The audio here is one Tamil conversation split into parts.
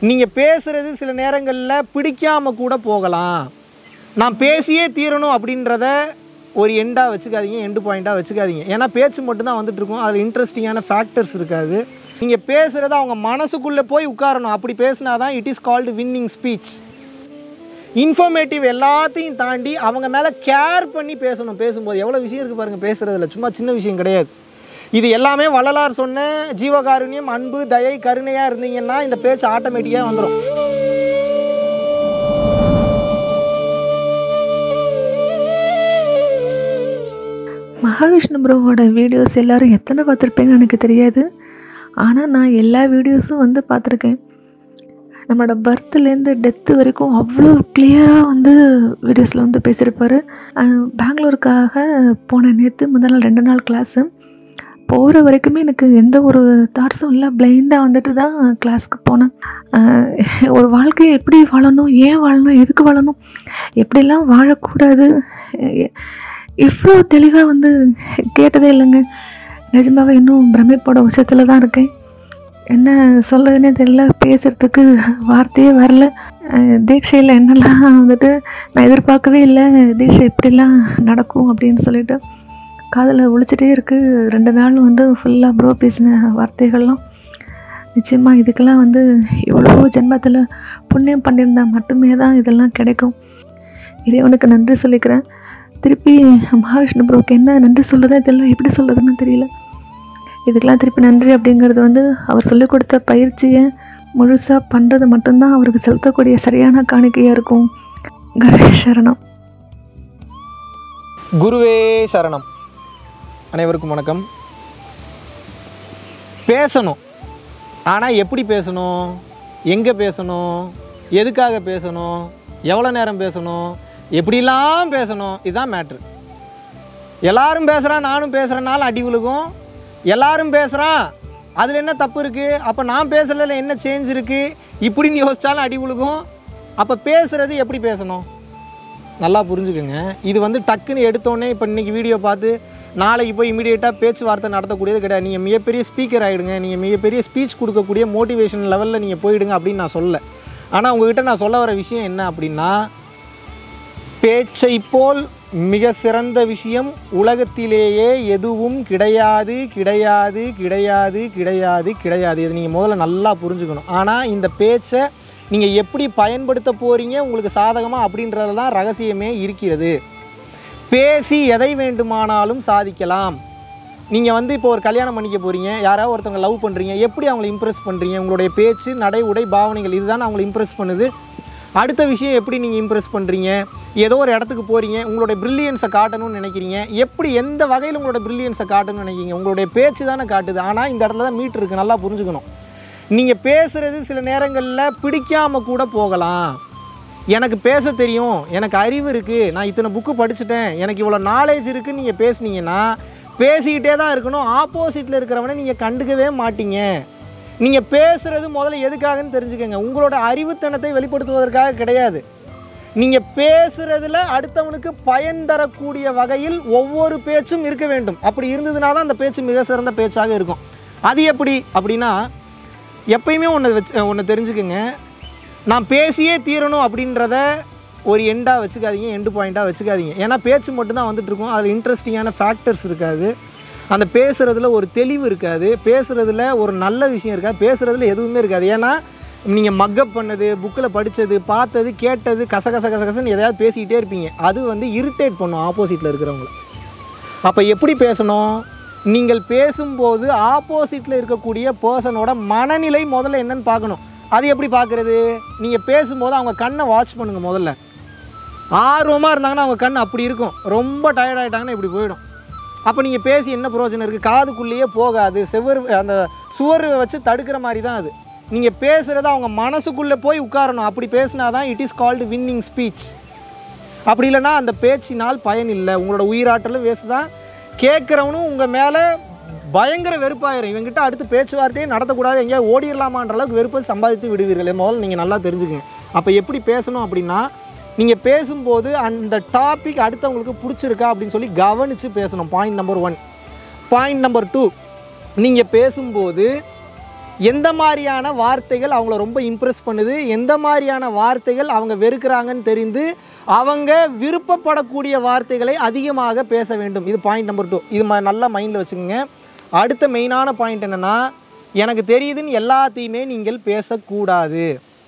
நீங்கள் பேசுகிறது சில நேரங்களில் பிடிக்காமல் கூட போகலாம் நான் பேசியே தீரணும் அப்படின்றத ஒரு எண்டாக வச்சுக்காதீங்க எண்டு பாயிண்ட்டாக வச்சுக்காதீங்க ஏன்னா பேச்சு மட்டும்தான் வந்துட்டு இருக்கும் அதில் இன்ட்ரெஸ்டிங்கான ஃபேக்டர்ஸ் இருக்காது நீங்கள் பேசுகிறத அவங்க மனசுக்குள்ளே போய் உட்காரணும் அப்படி பேசினா தான் it is called winning speech informative எல்லாத்தையும் தாண்டி அவங்க மேலே கேர் பண்ணி பேசணும் பேசும்போது எவ்வளோ விஷயம் இருக்குது பாருங்கள் பேசுகிறதுல சும்மா சின்ன விஷயம் கிடையாது இது எல்லாமே வள்ளலார் சொன்ன ஜீவகாருண்யம் அன்பு தயை கருணையாக இருந்தீங்கன்னா இந்த பேச்சு ஆட்டோமேட்டிக்காக வந்துடும் மகாவிஷ்ணு ப்ரோவோட வீடியோஸ் எல்லாரும் எத்தனை பார்த்துருப்பீங்கன்னு எனக்கு தெரியாது ஆனால் நான் எல்லா வீடியோஸும் வந்து பார்த்துருக்கேன் நம்மளோட பர்த்லேருந்து டெத்து வரைக்கும் அவ்வளோ கிளியராக வந்து வீடியோஸில் வந்து பேசியிருப்பார் பெங்களூருக்காக போன நேற்று முதல் நாள் ரெண்டு நாள் கிளாஸு போகிற வரைக்குமே எனக்கு எந்த ஒரு தாட்ஸும் இல்லை பிளைண்டாக வந்துட்டு தான் கிளாஸ்க்கு போனேன் அஹ் ஒரு வாழ்க்கையை எப்படி வாழணும் ஏன் வாழணும் எதுக்கு வாழணும் எப்படிலாம் வாழக்கூடாது எ- இவ்வளோ தெளிவாக வந்து கேட்டதே இல்லைங்க நிஜமாவே இன்னும் பிரமிப்போட உச்சத்தில் தான் இருக்கேன் என்ன சொல்கிறதுனே தெரியல பேசுகிறதுக்கு வார்த்தையே வரல அஹ் தீட்சையில் என்னெல்லாம் வந்துட்டு நான் எதிர்பார்க்கவே இல்லை தீட்சை இப்படிலாம் நடக்கும் அப்படின்னு சொல்லிட்டு காதில் ஒழிச்சிட்டே இருக்குது ரெண்டு நாள் வந்து ஃபுல்லாக ப்ரோ பேசின வார்த்தைகள்லாம் நிச்சயமாக இதுக்கெல்லாம் வந்து எவ்வளோ ஜென்மத்தில் புண்ணியம் பண்ணியிருந்தா மட்டுமே தான் இதெல்லாம் கிடைக்கும் இறைவனுக்கு நன்றி சொல்லிக்கிறேன் திருப்பி மகாவிஷ்ணு ப்ரோக்கு என்ன நன்றி சொல்கிறதே தெரியல எப்படி சொல்கிறதுன்னு தெரியல இதுக்கெல்லாம் திருப்பி நன்றி அப்படிங்கிறது வந்து அவர் சொல்லிக் கொடுத்த பயிற்சியை முழுசாக பண்ணுறது மட்டும்தான் அவருக்கு செலுத்தக்கூடிய சரியான காணிக்கையாக இருக்கும் கணேஷ் சரணம் குருவே சரணம் அனைவருக்கும் வணக்கம் பேசணும் ஆனால் எப்படி பேசணும் எங்கே பேசணும் எதுக்காக பேசணும் எவ்வளோ நேரம் பேசணும் எப்படிலாம் பேசணும் இதுதான் மேட்ரு எல்லாரும் பேசுகிறான் நானும் பேசுகிறனால அடி விழுகும் எல்லாரும் பேசுகிறான் அதில் என்ன தப்பு இருக்குது அப்போ நான் பேசுகிறதுல என்ன சேஞ்ச் இருக்குது இப்படின்னு யோசிச்சாலும் அடி விழுகும் அப்போ பேசுகிறது எப்படி பேசணும் நல்லா புரிஞ்சுக்கோங்க இது வந்து டக்குன்னு எடுத்தோடனே இப்போ இன்றைக்கி வீடியோ பார்த்து நாளைக்கு போய் இமீடியட்டாக பேச்சுவார்த்தை நடத்தக்கூடியது கிடையாது நீங்கள் மிகப்பெரிய ஸ்பீக்கர் ஆகிடுங்க நீங்கள் மிகப்பெரிய ஸ்பீச் கொடுக்கக்கூடிய மோட்டிவேஷன் லெவலில் நீங்கள் போயிடுங்க அப்படின்னு நான் சொல்ல ஆனால் உங்ககிட்ட நான் சொல்ல வர விஷயம் என்ன அப்படின்னா பேச்சை போல் மிக சிறந்த விஷயம் உலகத்திலேயே எதுவும் கிடையாது கிடையாது கிடையாது கிடையாது கிடையாது இது நீங்கள் முதல்ல நல்லா புரிஞ்சுக்கணும் ஆனால் இந்த பேச்சை நீங்கள் எப்படி பயன்படுத்த போகிறீங்க உங்களுக்கு சாதகமாக அப்படின்றது தான் ரகசியமே இருக்கிறது பேசி எதை வேண்டுமானாலும் சாதிக்கலாம் நீங்கள் வந்து இப்போ ஒரு கல்யாணம் பண்ணிக்க போகிறீங்க யாராவது ஒருத்தவங்க லவ் பண்ணுறீங்க எப்படி அவங்களை இம்ப்ரெஸ் பண்ணுறீங்க உங்களுடைய பேச்சு நடை உடை பாவனைகள் இதுதான் அவங்களை இம்ப்ரெஸ் பண்ணுது அடுத்த விஷயம் எப்படி நீங்கள் இம்ப்ரெஸ் பண்ணுறீங்க ஏதோ ஒரு இடத்துக்கு போகிறீங்க உங்களுடைய ப்ரில்லியன்ஸை காட்டணும்னு நினைக்கிறீங்க எப்படி எந்த வகையில் உங்களோட ப்ரில்லியன்ஸை காட்டணும்னு நினைக்கிறீங்க உங்களுடைய பேச்சு தானே காட்டுது ஆனால் இந்த இடத்துல தான் மீட் இருக்குது நல்லா புரிஞ்சுக்கணும் நீங்கள் பேசுகிறது சில நேரங்களில் பிடிக்காமல் கூட போகலாம் எனக்கு பேச தெரியும் எனக்கு அறிவு இருக்குது நான் இத்தனை புக்கு படிச்சுட்டேன் எனக்கு இவ்வளோ நாலேஜ் இருக்குன்னு நீங்கள் பேசுனீங்கன்னா பேசிக்கிட்டே தான் இருக்கணும் ஆப்போசிட்டில் இருக்கிறவனை நீங்கள் கண்டுக்கவே மாட்டீங்க நீங்கள் பேசுகிறது முதல்ல எதுக்காகன்னு தெரிஞ்சுக்கோங்க உங்களோட அறிவுத்தனத்தை வெளிப்படுத்துவதற்காக கிடையாது நீங்கள் பேசுகிறதுல அடுத்தவனுக்கு பயன் தரக்கூடிய வகையில் ஒவ்வொரு பேச்சும் இருக்க வேண்டும் அப்படி இருந்ததுனா தான் அந்த பேச்சு மிக சிறந்த பேச்சாக இருக்கும் அது எப்படி அப்படின்னா எப்பயுமே ஒன்று வச்சு ஒன்று தெரிஞ்சுக்கோங்க நான் பேசியே தீரணும் அப்படின்றத ஒரு எண்டாக வச்சுக்காதீங்க எண்டு பாயிண்ட்டாக வச்சுக்காதீங்க ஏன்னா பேச்சு மட்டும்தான் வந்துட்டு இருக்கும் அதில் இன்ட்ரெஸ்டிங்கான ஃபேக்டர்ஸ் இருக்காது அந்த பேசுகிறதுல ஒரு தெளிவு இருக்காது பேசுகிறதுல ஒரு நல்ல விஷயம் இருக்காது பேசுகிறதுல எதுவுமே இருக்காது ஏன்னா நீங்கள் மக்கப் பண்ணது புக்கில் படித்தது பார்த்தது கேட்டது கச கச கச கசன்னு எதையாவது பேசிக்கிட்டே இருப்பீங்க அது வந்து இரிட்டேட் பண்ணும் ஆப்போசிட்டில் இருக்கிறவங்கள அப்போ எப்படி பேசணும் நீங்கள் பேசும்போது ஆப்போசிட்டில் இருக்கக்கூடிய பர்சனோட மனநிலை முதல்ல என்னன்னு பார்க்கணும் அது எப்படி பார்க்குறது நீங்கள் பேசும்போது அவங்க கண்ணை வாட்ச் பண்ணுங்கள் முதல்ல ஆர்வமாக இருந்தாங்கன்னா அவங்க கண் அப்படி இருக்கும் ரொம்ப டயர்ட் ஆகிட்டாங்கன்னா இப்படி போயிடும் அப்போ நீங்கள் பேசி என்ன பிரயோஜனம் இருக்குது காதுக்குள்ளேயே போகாது செவர் அந்த சுவர் வச்சு தடுக்கிற மாதிரி தான் அது நீங்கள் பேசுகிறது அவங்க மனசுக்குள்ளே போய் உட்காரணும் அப்படி பேசினா தான் it is called winning speech அப்படி இல்லைன்னா அந்த பேச்சினால் பயன் இல்லை உங்களோட உயிராற்றலும் வேஸ்ட் தான் கேட்குறவனும் உங்கள் மேலே பயங்கர வெறுப்பாயிரும் இவங்ககிட்ட அடுத்து பேச்சுவார்த்தையே நடத்தக்கூடாது எங்கேயாவது ஓடிடலாமான்ற அளவுக்கு வெறுப்பை சம்பாதித்து விடுவீர்களே முதல்ல நீங்கள் நல்லா தெரிஞ்சுக்கங்க அப்போ எப்படி பேசணும் அப்படின்னா நீங்கள் பேசும்போது அந்த டாபிக் அடுத்தவங்களுக்கு பிடிச்சிருக்கா அப்படின்னு சொல்லி கவனித்து பேசணும் point number one point number two நீங்கள் பேசும்போது எந்த மாதிரியான வார்த்தைகள் அவங்கள ரொம்ப இம்ப்ரெஸ் பண்ணுது எந்த மாதிரியான வார்த்தைகள் அவங்க வெறுக்கிறாங்கன்னு தெரிந்து அவங்க விருப்பப்படக்கூடிய வார்த்தைகளை அதிகமாக பேச வேண்டும் இது பாயிண்ட் நம்பர் டூ இது ம- நல்லா மைண்டில் வச்சுக்கோங்க அடுத்த மெயினான பாயிண்ட் என்னென்னா எனக்கு தெரியுதுன்னு எல்லாத்தையுமே நீங்கள் பேசக்கூடாது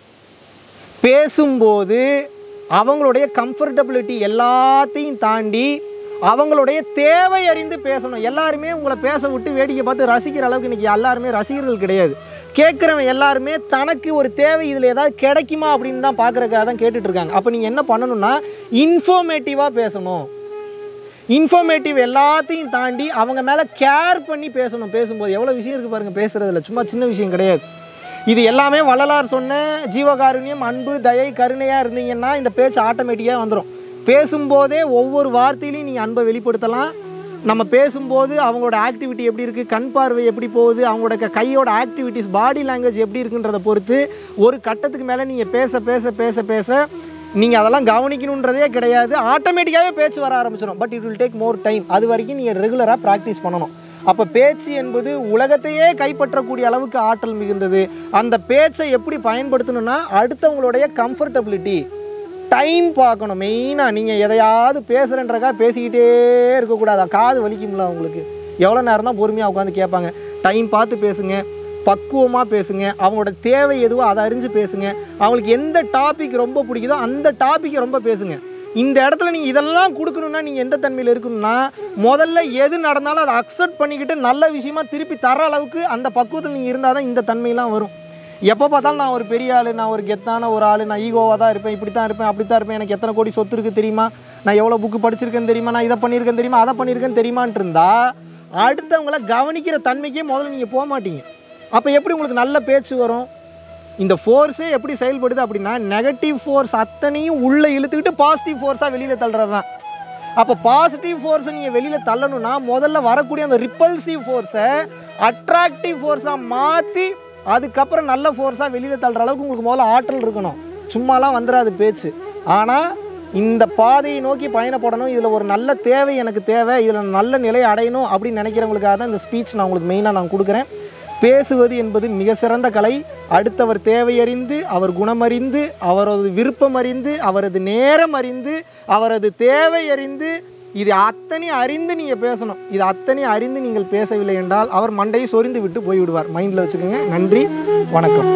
பேசும்போது அவங்களுடைய கம்ஃபர்டபிலிட்டி எல்லாத்தையும் தாண்டி அவங்களுடைய தேவை அறிந்து பேசணும் எல்லாருமே உங்களை பேச விட்டு வேடிக்கை பார்த்து ரசிக்கிற அளவுக்கு இன்றைக்கி எல்லாருமே ரசிகர்கள் கிடையாது கேட்குறவன் எல்லாருமே தனக்கு ஒரு தேவை இதில் ஏதாவது கிடைக்குமா அப்படின்னு தான் பார்க்குறக்காக தான் கேட்டுட்டு இருக்காங்க அப்போ நீங்கள் என்ன பண்ணணும்னா இன்ஃபர்மேட்டிவாக பேசணும் இன்ஃபர்மேட்டிவ் எல்லாத்தையும் தாண்டி அவங்க மேலே கேர் பண்ணி பேசணும் பேசும்போது எவ்வளோ விஷயம் இருக்குது பாருங்கள் பேசுகிறதுல சும்மா சின்ன விஷயம் கிடையாது இது எல்லாமே வள்ளலார் சொன்ன ஜீவகாருண்யம் அன்பு தயை கருணையாக இருந்தீங்கன்னா இந்த பேச்சு ஆட்டோமேட்டிக்காக வந்துடும் பேசும்போதே ஒவ்வொரு வார்த்தையிலையும் நீங்கள் அன்பை வெளிப்படுத்தலாம் நம்ம பேசும்போது அவங்களோட ஆக்டிவிட்டி எப்படி இருக்குது கண் பார்வை எப்படி போகுது அவங்களோட க- கையோட ஆக்டிவிட்டிஸ் பாடி லாங்குவேஜ் எப்படி இருக்குன்றதை பொறுத்து ஒரு கட்டத்துக்கு மேலே நீங்கள் பேச பேச பேச பேச நீங்கள் அதெல்லாம் கவனிக்கணுன்றதே கிடையாது ஆட்டோமேட்டிக்காகவே பேச்சு வர ஆரம்பிச்சிடும் but it will take more time அது வரைக்கும் நீங்கள் ரெகுலராக ப்ராக்டிஸ் பண்ணணும் அப்போ பேச்சு என்பது உலகத்தையே கைப்பற்றக்கூடிய அளவுக்கு ஆற்றல் மிகுந்தது அந்த பேச்சை எப்படி பயன்படுத்தணும்னா அடுத்தவங்களுடைய கம்ஃபர்டபிலிட்டி டைம் பார்க்கணும் மெயினாக நீங்கள் எதையாவது பேசுகிறன்றக்கா பேசிக்கிட்டே இருக்கக்கூடாது காது வலிக்கும்ல உங்களுக்கு எவ்வளோ நேரம் தான் பொறுமையாக உட்காந்து கேட்பாங்க டைம் பார்த்து பேசுங்க பக்குவமாக பேசுங்க அவங்களோட தேவை எதுவோ அதை அறிஞ்சு பேசுங்க அவங்களுக்கு எந்த டாபிக் ரொம்ப பிடிக்குதோ அந்த டாப்பிக்கை ரொம்ப பேசுங்க இந்த இடத்துல நீங்கள் இதெல்லாம் கொடுக்கணும்னா நீங்கள் எந்த தன்மையில் இருக்கணும்னா முதல்ல எது நடந்தாலும் அதை அக்செப்ட் பண்ணிக்கிட்டு நல்ல விஷயமா திருப்பி தர அளவுக்கு அந்த பக்குவத்தில் நீங்கள் இருந்தால் தான் இந்த தன்மையெல்லாம் வரும் எப்போ பார்த்தாலும் நான் ஒரு பெரிய ஆள் நான் ஒரு கெத்தான ஒரு ஆள் நான் ஈகோவாக தான் இருப்பேன் இப்படி தான் இருப்பேன் அப்படி தான் இருப்பேன் எனக்கு எத்தனை கோடி சொத்து இருக்குது தெரியுமா நான் எவ்வளோ புக்கு படிச்சிருக்கேன்னு தெரியுமா நான் இதை பண்ணியிருக்கேன் தெரியுமா அதை பண்ணியிருக்கேன்னு தெரியுமான்ட்டு இருந்தா அடுத்தவங்கள கவனிக்கிற தன்மைக்கே முதல்ல நீங்கள் போக மாட்டீங்க அப்போ எப்படி உங்களுக்கு நல்ல பேச்சு வரும் இந்த ஃபோர்ஸே எப்படி செயல்படுது அப்படின்னா நெகட்டிவ் ஃபோர்ஸ் அத்தனையும் உள்ளே இழுத்துக்கிட்டு பாசிட்டிவ் ஃபோர்ஸாக வெளியில் தள்ளுறது தான் அப்போ பாசிட்டிவ் ஃபோர்ஸை நீங்கள் வெளியில் தள்ளணும்னா முதல்ல வரக்கூடிய அந்த ரிப்பல்சிவ் ஃபோர்ஸை அட்ராக்டிவ் ஃபோர்ஸாக மாற்றி அதுக்கப்புறம் நல்ல ஃபோர்ஸாக வெளியில் தள்ளுற அளவுக்கு உங்களுக்கு முதல்ல ஆற்றல் இருக்கணும் சும்மாலாம் வந்துடாது பேச்சு ஆனால் இந்த பாதையை நோக்கி பயணப்படணும் இதில் ஒரு நல்ல தேவை எனக்கு தேவை இதில் நல்ல நிலை அடையணும் அப்படின்னு நினைக்கிறவங்களுக்காக தான் இந்த ஸ்பீச் நான் உங்களுக்கு மெயினாக நான் கொடுக்குறேன் பேசுவது என்பது மிக சிறந்த கலை அடுத்தவர் தேவையறிந்து அவர் குணமறிந்து அவரது விருப்பம் அறிந்து அவரது நேரம் அறிந்து அவரது தேவை அறிந்து இது அத்தனை அறிந்து நீங்கள் பேசணும் இது அத்தனை அறிந்து நீங்கள் பேசவில்லை என்றால் அவர் மண்டையை சொரிந்து விட்டு போய்விடுவார் மைண்டில் வச்சுக்கோங்க நன்றி வணக்கம்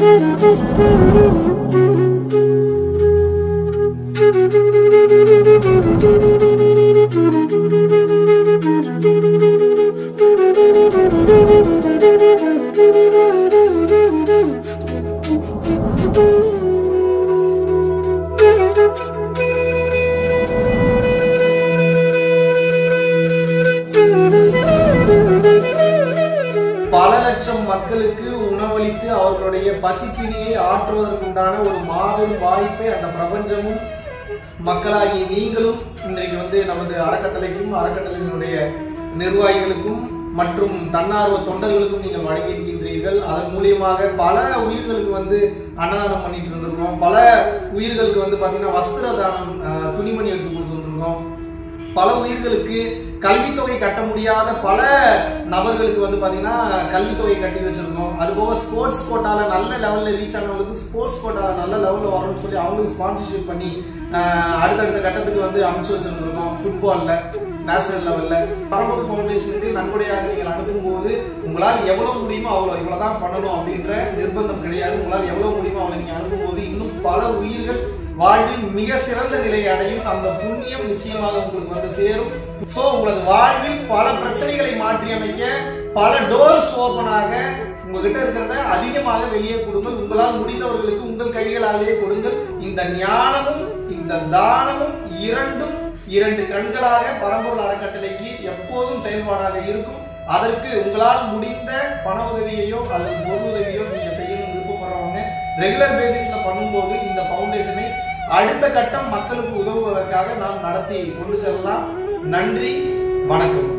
பல லட்சம் மக்களுக்கு உணவளித்து அவர்களுடைய பசிப்பினியை ஆற்றுவதற்குண்டான ஒரு மாபெரும் வாய்ப்பை அந்த பிரபஞ்சமும் மக்களாகிய நீங்களும் இன்றைக்கு வந்து நமது அறக்கட்டளைக்கும் அறக்கட்டளையினுடைய நிர்வாகிகளுக்கும் மற்றும் தன்னார்வ தொண்டர்களுக்கும் நீங்கள் வழங்கியிருக்கின்றீர்கள் அதன் மூலியமாக பல உயிர்களுக்கு வந்து அன்னதானம் பண்ணிட்டு இருந்திருக்கோம் பல உயிர்களுக்கு வந்து பாத்தீங்கன்னா வஸ்திர தானம் அஹ், துணிமணி எடுத்து கொடுத்துருக்கோம் பல உயிர்களுக்கு கல்வித்தொகை கட்ட முடியாத பல நபர்களுக்கு வந்து பாத்தீங்கன்னா கல்வித்தொகை கட்டி வச்சிருக்கோம் அது போக ஸ்போர்ட்ஸ் கோட்டால நல்ல லெவல்ல ரீச் ஆனவங்களுக்கு ஸ்போர்ட்ஸ் கோட்டால நல்ல லெவல்ல வரணும்னு சொல்லி அவங்களுக்கு ஸ்பான்சர்ஷிப் பண்ணி ஆஹ், அடுத்தடுத்த கட்டத்துக்கு வந்து அமைச்சு வச்சிருந்திருக்கோம் ஃபுட்பால்ல நேஷனல் லெவல்ல பரம்பூர் ஃபவுண்டேஷனுக்கு நன்கொடையாக நீங்கள் அனுப்பும்போது உங்களால் எவ்வளவு முடியுமோ அவ்வளோ இவ்வளவுதான் பண்ணணும் அப்படின்ற நிர்பந்தம் கிடையாது உங்களால் எவ்வளவு முடியுமோ அவ்வளவு நீங்க அனுப்பும்போது இன்னும் பல உயிர்கள் வாழ்வில் மிக சிறந்த நிலையை அடையும் அந்த புண்ணியம் நிச்சயமாக உங்களுக்கு வந்து சேரும் சோ உங்களது வாழ்வில் பல பிரச்சனைகளை மாற்றி அமைக்க பல டோர்ஸ் ஓபன் ஆக உங்ககிட்ட இருக்கிறத அதிகமாக வெளியே கொடுங்கள் உங்களால் முடிந்தவர்களுக்கு உங்கள் கைகளாலேயே கொடுங்கள் இந்த ஞானமும் இந்த தானமும் இரண்டும் இரண்டு கண்களாக பரம்பொருள் அறக்கட்டளைக்கு எப்போதும் செயல்பாடாக இருக்கும் அதற்கு உங்களால் முடிந்த பண உதவியையோ அல்லது பொருள் உதவியோ நீங்க செய்யணும் விருப்பப்படுறவங்க ரெகுலர் பேசிஸ்ல பண்ணும்போது இந்த ஃபவுண்டேஷனை அடுத்த கட்டம் மக்களுக்கு உதவுவதற்காக நாம் நடத்தி கொண்டு செல்லலாம் நன்றி வணக்கம்